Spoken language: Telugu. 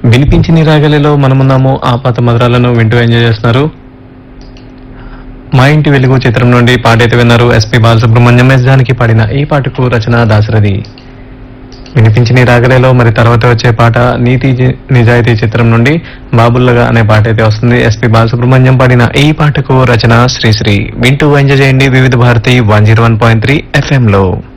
వినిపించిన రాగలిలో మనమున్నాము ఆ పాత మధురాలను వింటూ ఎంజాయ్ చేస్తున్నారు మా ఇంటి వెలుగు చిత్రం నుండి పాట అయితే విన్నారు ఎస్పి బాలసుబ్రహ్మణ్యం ఎస్ జానకి పాడిన ఈ పాటకు రచన దాసరథి వినిపించిన రాగలేలో మరి తర్వాత వచ్చే పాట నీతి జి- నిజాయితీ చిత్రం నుండి బాబుల్లగా అనే పాట అయితే వస్తుంది ఎస్పి బాలసుబ్రహ్మణ్యం పాడిన ఈ పాటకు రచన శ్రీశ్రీ వింటూ ఎంజాయ్ చేయండి Vividh Bharati one zero one point three FM లో